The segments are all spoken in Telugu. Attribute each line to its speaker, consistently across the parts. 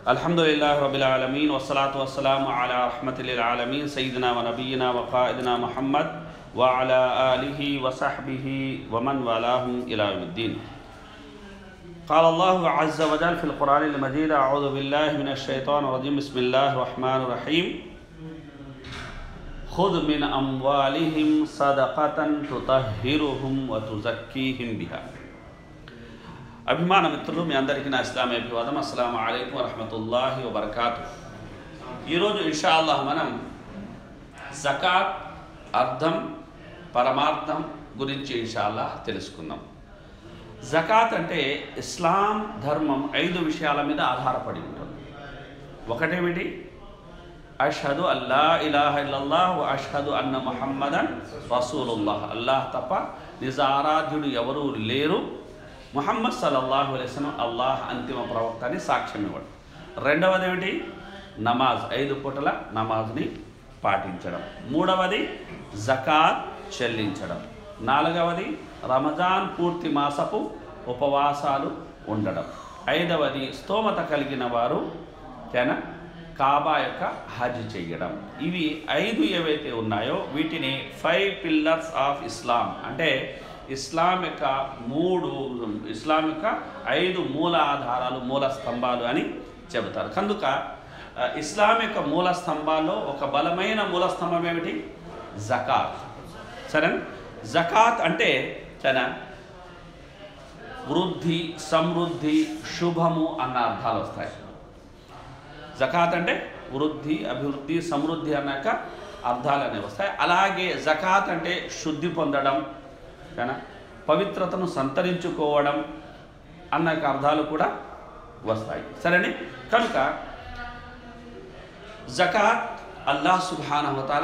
Speaker 1: الحمد لله رب العالمين والصلاة والسلام على رحمة للعالمين سيدنا ونبينا وقائدنا محمد وعلى آله وصحبه ومن والاهم إلى يوم الدين قال الله عز وجل في القرآن المجيد أعوذ بالله من الشيطان الرجيم بسم الله الرحمن الرحيم خذ من أموالهم صدقة تطهرهم وتزكيهم بها అభిమాన మిత్రులు మీ అందరికీ నా ఇస్లామీ అభివాదం అస్సలం అయికం వరహమతుల్లాహి వబర్కాతు ఈరోజు ఇన్షా అల్లాహ్ మనం జకాత్ అర్థం పరమార్థం గురించి ఇన్షా అల్లాహ్ తెలుసుకుందాం జకాత్ అంటే ఇస్లాం ధర్మం ఐదు విషయాల మీద ఆధారపడి ఉంటుంది ఒకటేమిటి అషహదు అల్లా ఇలాహ ఇల్లల్లాహ్ వ అషహదు అన్న ముహమ్మదన్ రసూలుల్లాహ్ అల్లాహ్ తప్ప నిజ ఆరాధ్యుడు ఎవరూ లేరు ముహమ్మద్ సల్లల్లాహు అలైస్లం అల్లాహ్ అంతిమ ప్రవక్త అని సాక్ష్యం ఇవ్వడం రెండవది ఏమిటి నమాజ్ ఐదు పూటల నమాజ్ని పాటించడం మూడవది జకాత్ చెల్లించడం నాలుగవది రమజాన్ పూర్తి మాసపు ఉపవాసాలు ఉండడం ఐదవది స్తోమత కలిగిన వారు తన కాబా యొక్క హజ్ చేయడం ఇవి ఐదు ఏవైతే ఉన్నాయో వీటిని ఫైవ్ పిల్లర్స్ ఆఫ్ ఇస్లాం అంటే ఇస్లాం యొక్క మూడు ఇస్లాం యొక్క ఐదు మూల ఆధారాలు మూల స్తంభాలు అని చెబుతారు కనుక ఆ, ఇస్లాం యొక్క మూల స్తంభాల్లో ఒక బలమైన మూల స్తంభం ఏమిటి జకాత్ సరే జకాత్ అంటే చాలా వృద్ధి సమృద్ధి శుభము అన్న అర్థాలు వస్తాయి జకాత్ అంటే వృద్ధి అభివృద్ధి సమృద్ధి అన్నాక అర్థాలు అనేవి వస్తాయి అలాగే జకాత్ అంటే శుద్ధి పొందడం కానీ పవిత్రతను సంతరించుకోవడం అన్న యొక్క అర్థాలు కూడా వస్తాయి సరేనే కనుక జకాత్ అల్లాహ్ సుబానహతాల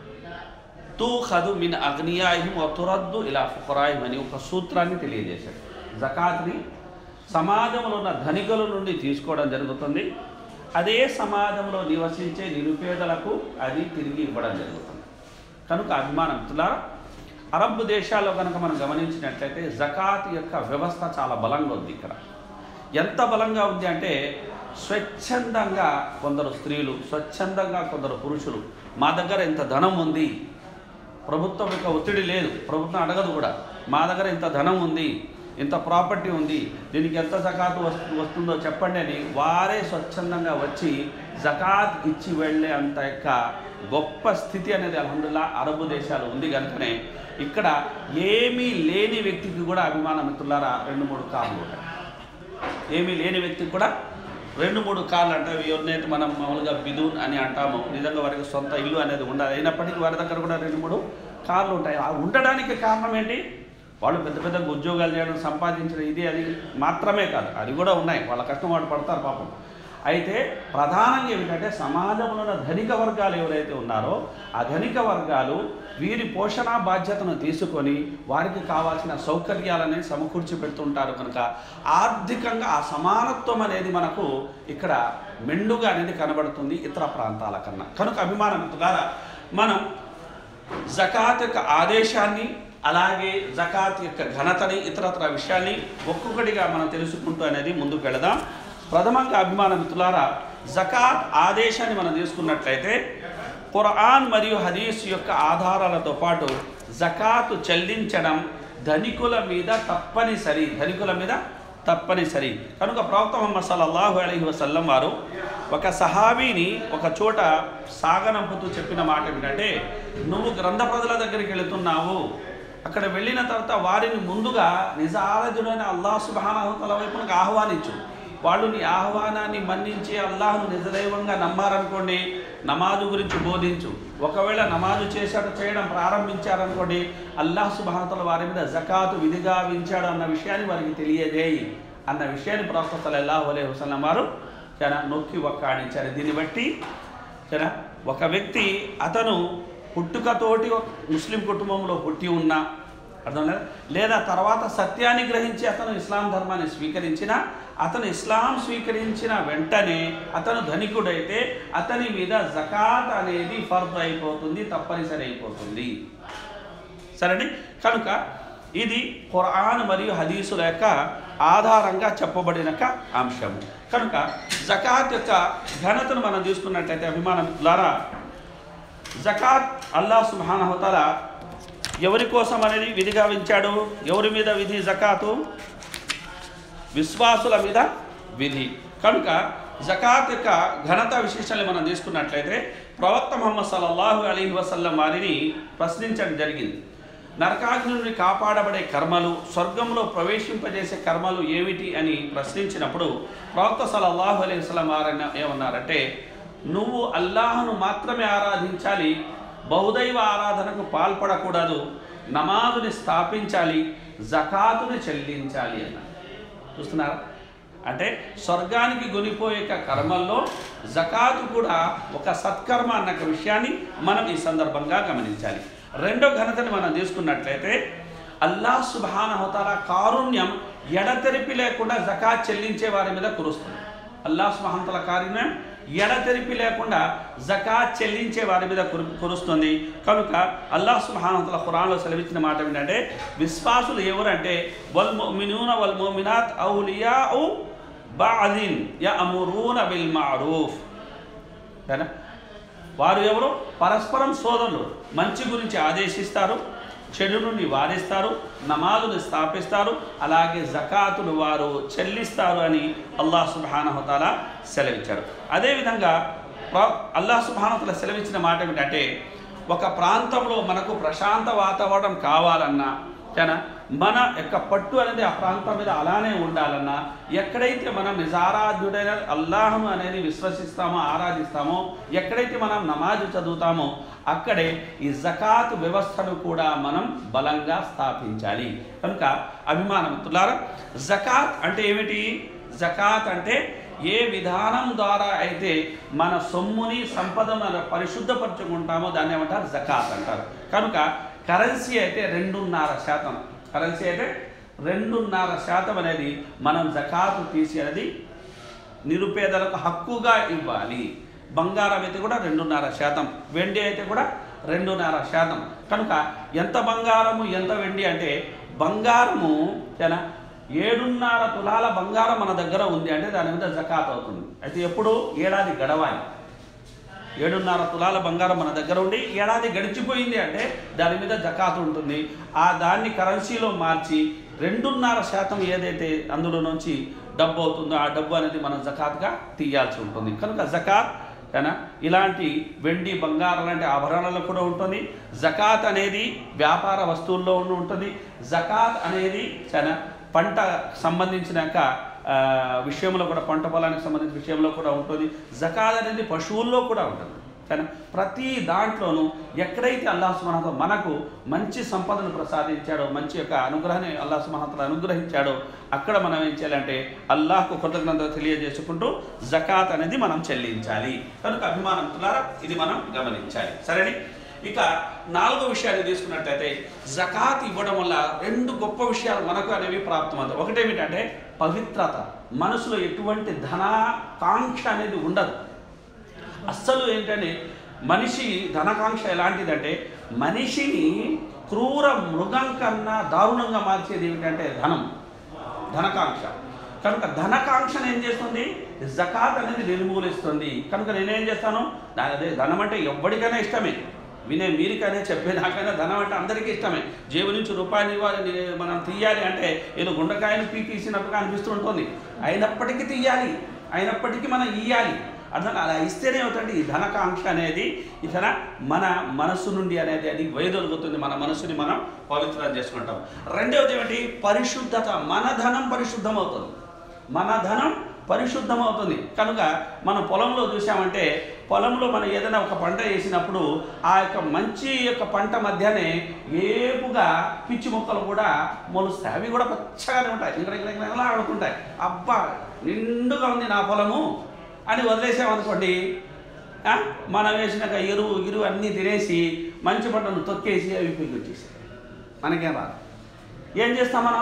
Speaker 1: తూ ఖదు మిన్ అగ్నియాయిహిం తురద్దు ఇలా ఫుకరాయిం అని ఒక సూత్రాన్ని తెలియజేశాడు జకాత్ని సమాజంలో ఉన్న ధనికుల నుండి తీసుకోవడం జరుగుతుంది అదే సమాజంలో నివసించే నిరుపేదలకు అది తిరిగి ఇవ్వడం జరుగుతుంది కనుక అభిమానంతులారా అరబ్ దేశాల్లో కనుక మనం గమనించినట్లయితే జకాత్ యొక్క వ్యవస్థ చాలా బలంగా ఉంది ఇక్కడ ఎంత బలంగా ఉంది అంటే స్వచ్ఛందంగా కొందరు స్త్రీలు స్వచ్ఛందంగా కొందరు పురుషులు మా దగ్గర ఇంత ధనం ఉంది ప్రభుత్వం యొక్క ఒత్తిడి లేదు ప్రభుత్వం అడగదు కూడా మా దగ్గర ఇంత ధనం ఉంది ఇంత ప్రాపర్టీ ఉంది దీనికి ఎంత జకాత్ వస్తు వస్తుందో చెప్పండి అని వారే స్వచ్ఛందంగా వచ్చి జకాత్ ఇచ్చి వెళ్ళే అంత యొక్క గొప్ప స్థితి అనేది అల్హమ్దుల్లా అరబు దేశాలు ఉంది కనుకనే ఇక్కడ ఏమీ లేని వ్యక్తికి కూడా అభిమాన మిత్రులారా రెండు మూడు కార్లు ఉంటాయి ఏమీ లేని వ్యక్తికి కూడా రెండు మూడు కార్లు అంటే ఎవరినైతే మనం మామూలుగా బిదూన్ అని అంటాము నిజంగా వారికి సొంత ఇల్లు అనేది ఉండాలి అయినప్పటికీ వారి దగ్గర కూడా రెండు మూడు కార్లు ఉంటాయి ఆ ఉండడానికి కారణం ఏంటి వాళ్ళు పెద్ద పెద్ద ఉద్యోగాలు చేయడం సంపాదించడం ఇది అది మాత్రమే కాదు అది కూడా ఉన్నాయి వాళ్ళ కష్టం వాళ్ళు పడతారు పాపం అయితే ప్రధానంగా ఏమిటంటే సమాజంలో ఉన్న ధనిక వర్గాలు ఎవరైతే ఉన్నారో ఆ ధనిక వర్గాలు వీరి పోషణ బాధ్యతను తీసుకొని వారికి కావాల్సిన సౌకర్యాలని సమకూర్చి పెడుతుంటారు కనుక ఆర్థికంగా ఆ సమానత్వం అనేది మనకు ఇక్కడ మెండుగా అనేది కనబడుతుంది ఇతర ప్రాంతాల కన్నా కనుక అభిమానం ద్వారా మనం జకాత్ యొక్క ఆదేశాన్ని అలాగే జకాత్ యొక్క ఘనతని ఇతరత్ర విషయాల్ని ఒక్కొక్కటిగా మనం తెలుసుకుంటూ అనేది ముందుకు వెళదాం ప్రథమంగా అభిమాన మిత్రులారా జకాత్ ఆదేశాన్ని మనం తీసుకున్నట్లయితే ఖురాన్ మరియు హదీస్ యొక్క ఆధారాలతో పాటు జకాతు చెల్లించడం ధనికుల మీద తప్పనిసరి ధనికుల మీద తప్పనిసరి కనుక ప్రవక్త ముహమ్మద్ సల్లల్లాహు అలైహి వసల్లం వారు ఒక సహాబీని ఒక చోట సాగనంపుతూ చెప్పిన మాట ఏమిటంటే నువ్వు గ్రంథ ప్రజల దగ్గరికి వెళుతున్నావు అక్కడ వెళ్ళిన తర్వాత వారిని ముందుగా నిజారజుడైన అల్లాహ్ సుబానహతల వైపునకు ఆహ్వానించు వాళ్ళు నీ ఆహ్వానాన్ని మన్నించి అల్లాహ్ను నిజదైవంగా నమ్మారనుకోండి నమాజు గురించి బోధించు ఒకవేళ నమాజు చేశాడు చేయడం ప్రారంభించారనుకోండి అల్లాహ్ సుబానతల వారి మీద జకాతు విధిగా వించాడు అన్న విషయాన్ని వారికి తెలియజేయి అన్న విషయాన్ని ప్రవక్త సల్లల్లాహు అలైహి వసల్లం వారు చాలా నొక్కి ఒక్కాడించారు దీన్ని బట్టి సరే ఒక వ్యక్తి అతను పుట్టుకతోటి ఒక ముస్లిం కుటుంబంలో పుట్టి ఉన్నా అర్థం లేదా లేదా తర్వాత సత్యాన్ని గ్రహించి అతను ఇస్లాం ధర్మాన్ని స్వీకరించిన అతను ఇస్లాం స్వీకరించిన వెంటనే అతను ధనికుడైతే అతని మీద జకాత్ అనేది ఫర్ద్ అయిపోతుంది తప్పనిసరి అయిపోతుంది సరేనే కనుక ఇది ఖురాన్ మరియు హదీసుల యొక్క ఆధారంగా చెప్పబడిన ఒక అంశము కనుక జకాత్ యొక్క ఘనతను మనం చూసుకున్నట్లయితే అభిమానం ద్వారా జకాత్ అల్లా సుబానహతల ఎవరి కోసం అనేది విధిగా వించాడు ఎవరి మీద విధి జకాతు విశ్వాసుల మీద విధి కనుక జకాత్ యొక్క ఘనత విశేషాన్ని మనం తీసుకున్నట్లయితే ప్రవక్త ముహమ్మద్ సల్లల్లాహు అలీ వసల్లం వారిని ప్రశ్నించడం జరిగింది నరకాగ్ని నుండి కాపాడబడే కర్మలు స్వర్గంలో ప్రవేశింపజేసే కర్మలు ఏమిటి అని ప్రశ్నించినప్పుడు ప్రవక్త సల్లల్లాహు అలీ వసల్లం వారు ఏమన్నారంటే నువ్వు అల్లాహను మాత్రమే ఆరాధించాలి బహుదైవ ఆరాధనకు పాల్పడకూడదు నమాజుని స్థాపించాలి జకాతుని చెల్లించాలి అన్నారు చూస్తున్నారా అంటే స్వర్గానికి గొనిపోయే కర్మల్లో జకాతు కూడా ఒక సత్కర్మ అన్న ఒక విషయాన్ని మనం ఈ సందర్భంగా గమనించాలి రెండో ఘనతని మనం తీసుకున్నట్లయితే అల్లా సుబానహతాల కారుణ్యం ఎడతెరిపి లేకుండా జకాత్ చెల్లించే వారి మీద కురుస్తుంది అల్లా సుబానతల కారుణ్యం ఎడతెరిపి లేకుండా జకాత్ చెల్లించే వారి మీద కురు కురుస్తుంది కనుక అల్లాహ్ సుబ్హానహువతఆలా ఖురాన్లో సెలవిచ్చిన మాట ఏంటంటే విశ్వాసులు ఎవరంటే వల్ ముమినూన వల్ ముమినాత్ ఔలియాఉ బాదిన్ యఅమురూన బిల్ మఅరూఫ్ కదా వారు ఎవరు పరస్పరం సోదరులు మంచి గురించి ఆదేశిస్తారు చెడు నుండి వారిస్తారు నమాజుని స్థాపిస్తారు అలాగే జకాతులు వారు చెల్లిస్తారు అని అల్లాహ్ సుబానహతాల సెలవిచ్చారు అదేవిధంగా ప్ర- అల్లాహ్ సుబానహతల సెలవిచ్చిన మాట ఏమిటంటే ఒక ప్రాంతంలో మనకు ప్రశాంత వాతావరణం కావాలన్నా కానీ మన యొక్క పట్టు అనేది ఆ ప్రాంతం మీద అలానే ఉండాలన్నా ఎక్కడైతే మనం నిజారాధ్యుడైన అల్లాహను అనేది విశ్వసిస్తామో ఆరాధిస్తామో ఎక్కడైతే మనం నమాజు చదువుతామో అక్కడే ఈ జకాత్ వ్యవస్థను కూడా మనం బలంగా స్థాపించాలి కనుక అభిమానవంతులారా జకాత్ అంటే ఏమిటి జకాత్ అంటే ఏ విధానం ద్వారా అయితే మన సొమ్ముని సంపదను మనం పరిశుద్ధపరచుకుంటామో దాన్ని ఏమంటారు జకాత్ అంటారు కనుక కరెన్సీ అయితే రెండున్నర శాతం కరెన్సీ అయితే రెండున్నర శాతం అనేది మనం జకాతు తీసి అనేది నిరుపేదలకు హక్కుగా ఇవ్వాలి బంగారం అయితే కూడా రెండున్నర శాతం వెండి అయితే కూడా రెండున్నర శాతం కనుక ఎంత బంగారము ఎంత వెండి అంటే బంగారము ఏనా ఏడున్నర తులాల బంగారం మన దగ్గర ఉంది అంటే దాని మీద జకాత్ అవుతుంది అయితే ఎప్పుడు ఏడాది గడవాలి ఏడున్నర తులాల బంగారం మన దగ్గర ఉండి ఏడాది గడిచిపోయింది అంటే దాని మీద జకాత్ ఉంటుంది ఆ దాన్ని కరెన్సీలో మార్చి రెండున్నర శాతం ఏదైతే అందులో నుంచి డబ్బు అవుతుందో ఆ డబ్బు అనేది మనం జకాత్గా తీయాల్సి ఉంటుంది కనుక జకాత్ కానీ ఇలాంటి వెండి బంగారం లాంటి ఆభరణాలు కూడా ఉంటుంది జకాత్ అనేది వ్యాపార వస్తువుల్లో ఉండి ఉంటుంది జకాత్ అనేది చాలా పంట సంబంధించిన యొక్క, ఆ, విషయంలో కూడా పంట పొలానికి సంబంధించిన విషయంలో కూడా ఉంటుంది జకాత్ అనేది పశువుల్లో కూడా ఉంటుంది కానీ ప్రతి దాంట్లోనూ ఎక్కడైతే అల్లాహ్ సుమహత మనకు మంచి సంపదను ప్రసాదించాడో మంచి యొక్క అనుగ్రహాన్ని అల్లాహ్ సుమహతలు అనుగ్రహించాడో అక్కడ మనం ఏం చేయాలంటే అల్లాహ్కు కృతజ్ఞత తెలియజేసుకుంటూ జకాత్ అనేది మనం చెల్లించాలి కనుక అభిమానంతులారా ఇది మనం గమనించాలి సరేని ఇక నాలుగో విషయాన్ని తీసుకున్నట్లయితే జకాత్ ఇవ్వడం వల్ల రెండు గొప్ప విషయాలు మనకు అనేవి ప్రాప్తమవుతాయి ఒకటేమిటంటే పవిత్రత మనసులో ఎటువంటి ధనాకాంక్ష అనేది ఉండదు అస్సలు ఏంటంటే మనిషి ధనకాంక్ష ఎలాంటిదంటే మనిషిని క్రూర మృగం కన్నా దారుణంగా మార్చేది ఏమిటంటే ధనం ధనకాంక్ష కనుక ధనకాంక్షను ఏం చేస్తుంది జకాత్ అనేది నిర్మూలిస్తుంది కనుక నేనేం చేస్తాను దా- అదే ధనం అంటే ఎవరికైనా ఇష్టమే వినే మీరికైనా చెప్పే నాకైనా ధనం అంటే అందరికీ ఇష్టమే జేబు నుంచి రూపాయలు ఇవ్వాలి మనం తీయాలి అంటే ఏదో గుండకాయను పీ తీసినట్టుగా అనిపిస్తూ ఉంటుంది అయినప్పటికీ తీయాలి అయినప్పటికీ మనం ఇయ్యాలి అర్థం అలా ఇస్తేనే అవుతుంది ఈ ధనకాంక్ష అనేది ఇతర మన మనస్సు నుండి అనేది అది వైదొలుగుతుంది మన మనసుని మనం పవిత్రం చేసుకుంటాం రెండవది ఏమిటి పరిశుద్ధత మన ధనం పరిశుద్ధం అవుతుంది మన ధనం పరిశుద్ధం అవుతుంది కనుక మనం పొలంలో చూసామంటే పొలంలో మనం ఏదైనా ఒక పంట వేసినప్పుడు ఆ యొక్క మంచి యొక్క పంట మధ్యనే ఏపుగా పిచ్చి మొక్కలు కూడా మొలుస్తాయి అవి కూడా పచ్చగానే ఉంటాయి ఇక్కడ ఇక్కడ ఇక్కడ ఎలా ఆడుకుంటాయి అబ్బా నిండుగా ఉంది నా పొలము అని వదిలేసామనుకోండి ఆ, మనం వేసినాక ఎరువు గిరువు అన్నీ తినేసి మంచి పంటను తొక్కేసి అవి పీకొచ్చేసి మనకేం రాదు ఏం చేస్తాం మనం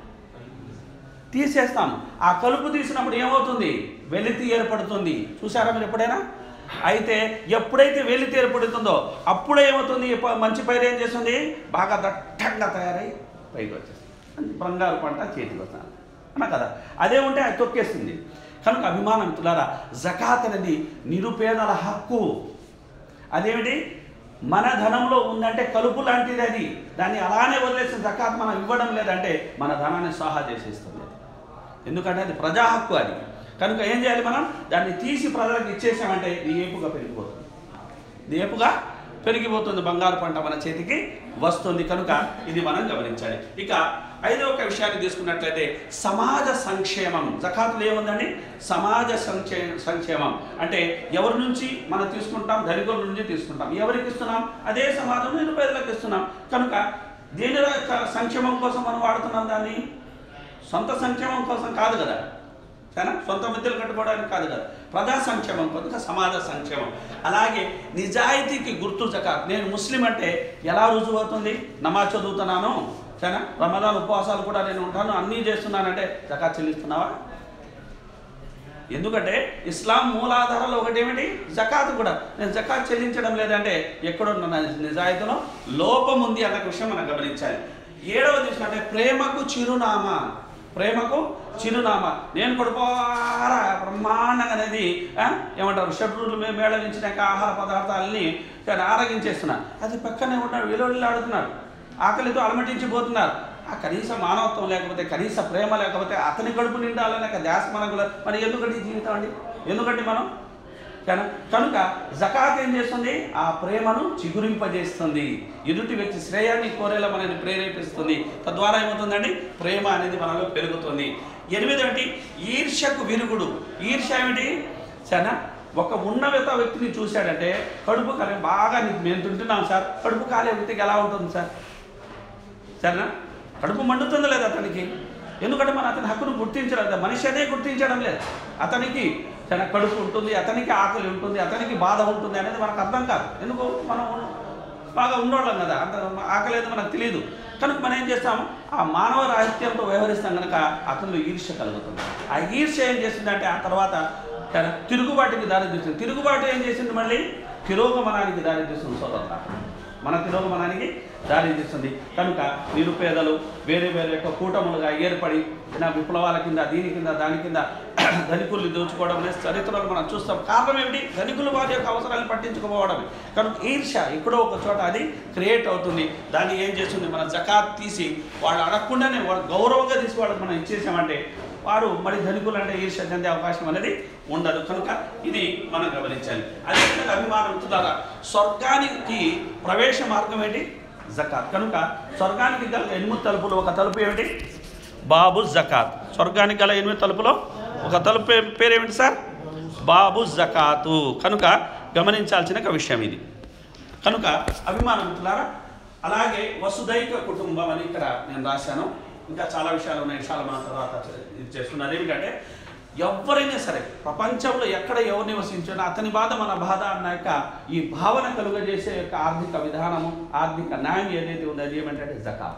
Speaker 1: తీసేస్తాం ఆ కలుపు తీసినప్పుడు ఏమవుతుంది వెలితి ఏర్పడుతుంది చూసారా మీరు ఎప్పుడైనా అయితే ఎప్పుడైతే వెలితి ఏర్పడుతుందో అప్పుడే ఏమవుతుంది ఈ ప- మంచి పైరు ఏం చేస్తుంది బాగా దట్టంగా తయారై పైకి వచ్చేస్తుంది బంగారు పంట చేతికి వస్తుంది అన్నా కదా అదే ఉంటే అది తొక్కేస్తుంది కనుక అభిమానం మిత్రులారా జకాత్ అనేది నిరుపేదల హక్కు అదేమిటి మన ధనంలో ఉందంటే కలుపు లాంటిది అది దాన్ని అలానే వదిలేసిన జకాత్ మనం ఇవ్వడం లేదంటే మన ధనాన్ని సహా చేసేస్తుంది ఎందుకంటే అది ప్రజా హక్కు అది కనుక ఏం చేయాలి మనం దాన్ని తీసి ప్రజలకు ఇచ్చేసామంటే ఇది ఏపుగా పెరిగిపోతుంది ఇది ఏపుగా పెరిగిపోతుంది బంగారు పంట మన చేతికి వస్తుంది కనుక ఇది మనం గమనించాలి ఇక ఐదవ ఒక విషయాన్ని తీసుకున్నట్లయితే సమాజ సంక్షేమం జకాతులు ఏముందండి సమాజ సంక్షే సంక్షేమం అంటే ఎవరి నుంచి మనం తీసుకుంటాం ధనికుల నుంచి తీసుకుంటాం ఎవరికి ఇస్తున్నాం అదే సమాజం నిరుపేదలకు ఇస్తున్నాం కనుక దేని యొక్క సంక్షేమం కోసం మనం వాడుతున్నాం దాన్ని సొంత సంక్షేమం కోసం కాదు కదా సరేనా సొంత మిద్దెలు కట్టుకోవడానికి కాదు కదా ప్రజా సంక్షేమం కొద్దిగా సమాజ సంక్షేమం అలాగే నిజాయితీకి గుర్తు జకాత్ నేను ముస్లిం అంటే ఎలా రుజువు అవుతుంది నమాజ్ చదువుతున్నాను సరేనా రమదాన్ ఉపవాసాలు కూడా నేను ఉంటాను అన్నీ చేస్తున్నానంటే జకాత్ చెల్లిస్తున్నావా ఎందుకంటే ఇస్లాం మూలాధారాలు ఒకటి ఏమిటి జకాత్ కూడా నేను జకాత్ చెల్లించడం లేదంటే ఎక్కడో నా నిజాయితీలో లోపం ఉంది అన్న విషయం మనం గమనించాలి ఏడవ తీసుకుంటే ప్రేమకు చిరునామా ప్రేమకు చిరునామా నేను కొడుకోరా బ్రహ్మాండంగా అనేది ఆ, ఏమంటారు షడ్రులు మే మేళవించినాక ఆహార పదార్థాలని కానీ ఆరగించేస్తున్నారు అది పక్కనే ఉన్నాడు విలువలు ఆడుతున్నాడు ఆకలితో అలమటించిపోతున్నారు ఆ కనీస మానవత్వం లేకపోతే కనీస ప్రేమ లేకపోతే అతని కడుపు నిండాలనే ఒక ధ్యాస మనకు లే- మరి ఎందుకంటే ఈ జీవితం అండి ఎందుకంటే మనం కన- కనుక జకాత్ ఏం చేస్తుంది ఆ ప్రేమను చిగురింపజేస్తుంది ఎదుటి వ్యక్తి శ్రేయాన్ని కోరేలా మనల్ని ప్రేరేపిస్తుంది తద్వారా ఏమవుతుందండి ప్రేమ అనేది మనలో పెరుగుతుంది ఎనిమిది ఈర్ష్యకు విరుగుడు ఈర్ష్య ఏమిటి సరేనా ఒక ఉన్నత వ్యక్తిని చూశాడంటే కడుపు కాలే బాగా నీకు మేము తింటున్నాం సార్ కడుపు కాలే వ్యక్తికి ఎలా ఉంటుంది సార్ సరేనా కడుపు మండుతుందో లేదు అతనికి ఎందుకంటే మన అతని హక్కును గుర్తించడం లేదు మనిషి అనే గుర్తించడం లేదు అతనికి తన కడుపు ఉంటుంది అతనికి ఆకలి ఉంటుంది అతనికి బాధ ఉంటుంది అనేది మనకు అర్థం కాదు ఎందుకు మనం బాగా ఉన్నోళ్ళం కదా అంత ఆకలి అయితే మనకు తెలియదు కనుక మనం ఏం చేస్తాం ఆ మానవ రాహిత్యంతో వ్యవహరిస్తాం కనుక అతనిలో ఈర్ష్య కలుగుతుంది ఆ ఈర్ష్య ఏం చేస్తుందంటే ఆ తర్వాత తన తిరుగుబాటుకి దారి తీస్తుంది తిరుగుబాటు ఏం చేసింది మళ్ళీ తిరోగమనానికి దారి తీస్తుంది సోదరుల మన తిరోగమనానికి దారి తీస్తుంది కనుక నిరుపేదలు వేరే వేరే యొక్క కూటములుగా ఏర్పడి నా విప్లవాల కింద దీని కింద దాని కింద ధనికుల్ని దోచుకోవడం అనేది చరిత్రలో మనం చూస్తాం కారణం ఏమిటి ధనికులు వారి యొక్క అవసరాలను పట్టించుకోవడం కనుక ఈర్ష్య ఎక్కడో ఒక చోట అది క్రియేట్ అవుతుంది దాన్ని ఏం చేస్తుంది మన జకాత్ తీసి వాళ్ళు అడగకుండానే వాళ్ళు గౌరవంగా తీసి వాళ్ళకి మనం ఇచ్చేసామంటే వారు మరి ధనికులు అంటే ఈర్ష్య చెందే అవకాశం అనేది ఉండదు కనుక ఇది మనం గమనించాలి అదేవిధంగా అభిమానం ద్వారా స్వర్గానికి ప్రవేశ మార్గం ఏంటి జకాత్ కనుక స్వర్గానికి గల ఎనిమిది తలుపులు ఒక తలుపు ఏమిటి బాబు జకాత్ స్వర్గానికి గల ఎనిమిది తలుపులో ఒక తలుపు పే- పేరేమిటి సార్ బాబు జకాతు కనుక గమనించాల్సిన ఒక విషయం ఇది కనుక అభిమానవంతులారా అలాగే వసుదైక కుటుంబం అని ఇక్కడ నేను రాశాను ఇంకా చాలా విషయాలు ఉన్నాయి విషయాలు మన తర్వాత ఇది చేస్తున్నారు ఏమిటంటే ఎవరైనా సరే ప్రపంచంలో ఎక్కడ ఎవరు నివసించినా అతని బాధ మన బాధ అన్న యొక్క ఈ భావన కలుగజేసే యొక్క ఆర్థిక విధానము ఆర్థిక న్యాయం ఏదైతే ఉందో అది ఏమంటే జకాత్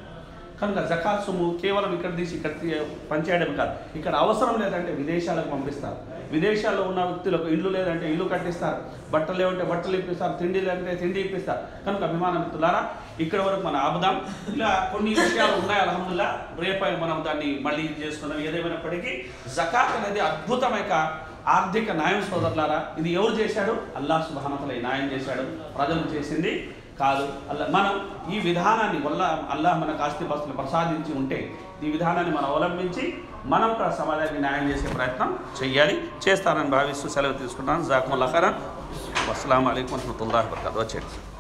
Speaker 1: కనుక జకాత్ సొమ్ము కేవలం ఇక్కడ తీసి ఇక్కడ తీ- పనిచేయడం కాదు ఇక్కడ అవసరం లేదంటే విదేశాలకు పంపిస్తారు విదేశాల్లో ఉన్న వ్యక్తులకు ఇల్లు లేదంటే ఇల్లు కట్టిస్తారు బట్టలు లేవంటే బట్టలు ఇప్పిస్తారు తిండి లేదంటే తిండి ఇప్పిస్తారు కనుక అభిమాన మిత్రులారా ఇక్కడ వరకు మనం ఆపుదాం ఇలా కొన్ని విషయాలు ఉన్నాయి అలహమ్దుల్లా రేపు మనం దాన్ని మళ్ళీ ఇది చేసుకున్నాం ఏదేమైనప్పటికీ జకాత్ అనేది అద్భుతమైన ఆర్థిక న్యాయం సోదరులారా ఇది ఎవరు చేశాడు అల్లాహ్ సుబానతల న్యాయం చేశాడు ప్రజలు చేసింది కాదు అల్లా మనం ఈ విధానాన్ని వల్ల అల్లాహ్ మనకు ఆస్తిపాస్తులు ప్రసాదించి ఉంటే ఈ విధానాన్ని మనం అవలంబించి మనం కూడా సమాజానికి న్యాయం చేసే ప్రయత్నం చెయ్యాలి చేస్తానని భావిస్తూ సెలవు తీసుకుంటాను జాకుముల్లా ఖరాన్ అస్సలం అయికం వరహతుల్లాహి వబర్కాతు వచ్చేది